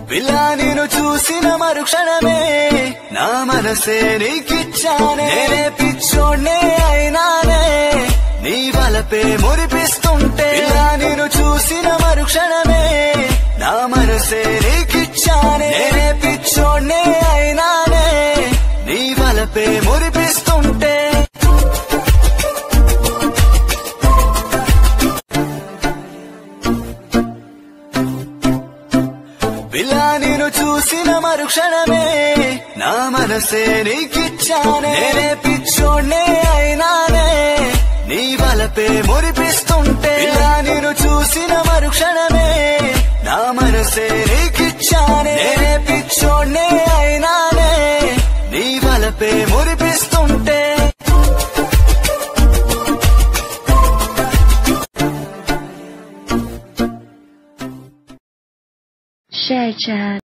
పిల్లా నేను చూసిన మరుక్షణమే నా మనసే నీకిచ్చానే నేనే పిచ్చోడ్నే అయినానే నీ వలపే మురిపిస్తుంటే పిల్లా నేను చూసిన మరుక్షణమే నా మనసే నీకిచ్చానే నేనే పిచ్చోడ్నే అయినానే నీ వలపే మురిపిస్తుంటే పిల్లా నేను చూసిన మరుక్షణమే నా మనసే నీకిచ్చానే నేనే పిచ్చోడ్నే అయినానే నీ వలపే మురిపిస్తుంటే పిల్లా నేను చూసిన మరుక్షణమే నా మనసే నీకిచ్చానే నేనే పిచ్చోడ్నే అయినానే నీ వలపే మురిపిస్తుంటే share chat